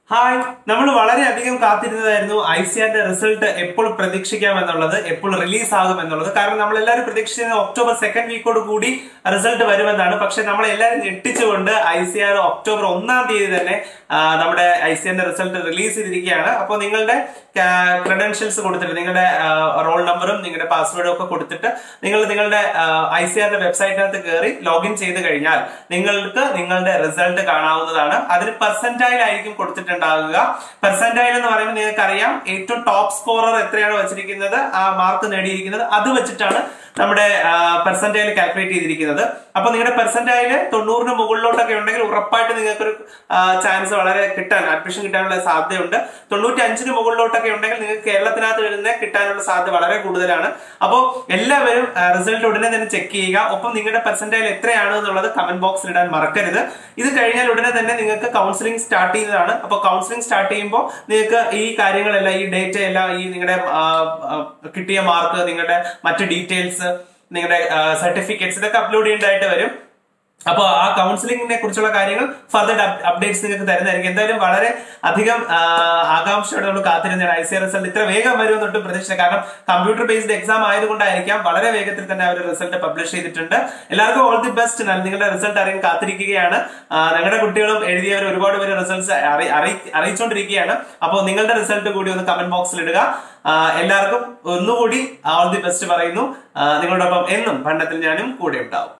hi നമ്മൾ വളരെയധികം കാത്തിരുന്നതായിരുന്നു ഐ സി ആറിന്റെ റിസൾട്ട് എപ്പോൾ പ്രതീക്ഷിക്കാം എന്നുള്ളത് എപ്പോൾ റിലീസ് ആകും എന്നുള്ളത് കാരണം നമ്മൾ എല്ലാവരും പ്രതീക്ഷിച്ചിരുന്നത് ഒക്ടോബർ സെക്കൻഡ് വീക്കോട് കൂടി റിസൾട്ട് വരുമെന്നാണ് പക്ഷെ നമ്മൾ എല്ലാവരും ഞെട്ടിച്ചുകൊണ്ട് ഐ സി ആർ ഒക്ടോബർ ഒന്നാം തീയതി തന്നെ ആ, നമ്മുടെ ഐ സി ആറിന്റെ റിസൾട്ട് റിലീസ് ചെയ്തിരിക്കുകയാണ് അപ്പോൾ നിങ്ങളുടെ ക്രെഡൻഷ്യൽസ് കൊടുത്തിട്ട് നിങ്ങളുടെ റോൾ നമ്പറും നിങ്ങളുടെ പാസ്വേഡും ഒക്കെ കൊടുത്തിട്ട് നിങ്ങൾ നിങ്ങളുടെ ഐ സി ആറിന്റെ വെബ്സൈറ്റിനകത്ത് കയറി ലോഗിൻ ചെയ്ത് കഴിഞ്ഞാൽ നിങ്ങൾക്ക് നിങ്ങളുടെ റിസൾട്ട് കാണാവുന്നതാണ് അതിന് പെർസെന്റൈൽ ആയിരിക്കും കൊടുത്തിട്ടുണ്ടാകുക പെർസെന്റൈൽ എന്ന് പറയുമ്പോൾ നിങ്ങൾക്ക് അറിയാം ഏറ്റവും ടോപ്പ് സ്കോറർ എത്രയാണ് വെച്ചിരിക്കുന്നത് ആ മാർക്ക് നേടിയിരിക്കുന്നത് അത് വെച്ചിട്ടാണ് നമ്മുടെ പെർസെന്റൈൽ കാൽക്കുലേറ്റ് ചെയ്തിരിക്കുന്നത് അപ്പൊ നിങ്ങളുടെ പെർസെന്റൈല് തൊണ്ണൂറിന് മുകളിലോട്ടൊക്കെ ഉണ്ടെങ്കിൽ ഉറപ്പായിട്ട് നിങ്ങൾക്കൊരു ചാൻസ് വളരെ കിട്ടാൻ അഡ്മിഷൻ കിട്ടാനുള്ള സാധ്യതയുണ്ട് തൊണ്ണൂറ്റി അഞ്ചിന് മുകളിലോട്ടൊക്കെ ഉണ്ടെങ്കിൽ നിങ്ങൾക്ക് കേരളത്തിനകത്ത് വരുന്ന കിട്ടാനുള്ള സാധ്യത വളരെ കൂടുതലാണ് അപ്പോൾ എല്ലാവരും റിസൾട്ട് ഉടനെ തന്നെ ചെക്ക് ചെയ്യുക ഒപ്പം നിങ്ങളുടെ പെർസെന്റൈൽ എത്രയാണ് എന്നുള്ളത് കമന്റ് ബോക്സിൽ ഇടാൻ മറക്കരുത് ഇത് കഴിഞ്ഞാൽ ഉടനെ തന്നെ നിങ്ങൾക്ക് കൗൺസിലിംഗ് സ്റ്റാർട്ട് ചെയ്യുന്നതാണ് അപ്പോൾ കൗൺസിലിംഗ് സ്റ്റാർട്ട് ചെയ്യുമ്പോൾ നിങ്ങൾക്ക് ഈ കാര്യങ്ങളെല്ലാം ഈ ഡേറ്റ എല്ലാം ഈ നിങ്ങളുടെ ആ, ആ, കിട്ടിയ മാർക്ക് നിങ്ങളുടെ മറ്റ് ഡീറ്റെയിൽസ് നിങ്ങളുടെ സർട്ടിഫിക്കറ്റ്സ് ഇതൊക്കെ അപ്ലോഡ് ചെയ്യേണ്ടതായിട്ട് വരും അപ്പോൾ ആ കൗൺസിലിംഗിനെ കുറിച്ചുള്ള കാര്യങ്ങൾ ഫർദർ അപ്ഡേറ്റ്സ് നിങ്ങൾക്ക് തരുന്നതായിരിക്കും എന്തായാലും വളരെ അധികം ആ, ആകാംക്ഷയോടെ നമ്മൾ കാത്തിരുന്ന ഐ സി റിസൾട്ട് ഇത്ര വേഗം വരുമെന്ന് ഒട്ടും പ്രതീക്ഷിച്ചില്ല കാരണം കമ്പ്യൂട്ടർ ബേസ്ഡ് എക്സാം ആയതുകൊണ്ടായിരിക്കാം വളരെ വേഗത്തിൽ തന്നെ അവർ റിസൾട്ട് പബ്ലിഷ് ചെയ്തിട്ടുണ്ട് എല്ലാവർക്കും ഓൾ ദി ബെസ്റ്റ് നിങ്ങളുടെ റിസൾട്ട് അറിയാൻ കാത്തിരിക്കുകയാണ് ആ, ഞങ്ങളുടെ കുട്ടികളും എഴുതിയവർ ഒരുപാട് പേര് റിസൾട്ട്സ് അറിയിച്ചുകൊണ്ടിരിക്കുകയാണ് അപ്പോൾ നിങ്ങളുടെ റിസൾട്ട് കൂടി ഒന്ന് കമന്റ് ബോക്സിൽ ഇടുക ആ, എല്ലാവർക്കും ഒന്നുകൂടി ഓൾ ദി ബെസ്റ്റ് പറയുന്നു ആ, നിങ്ങളോടൊപ്പം എന്നും ഭണ്ണത്തിൽ ഞാനും കൂടെ ഉണ്ടാവും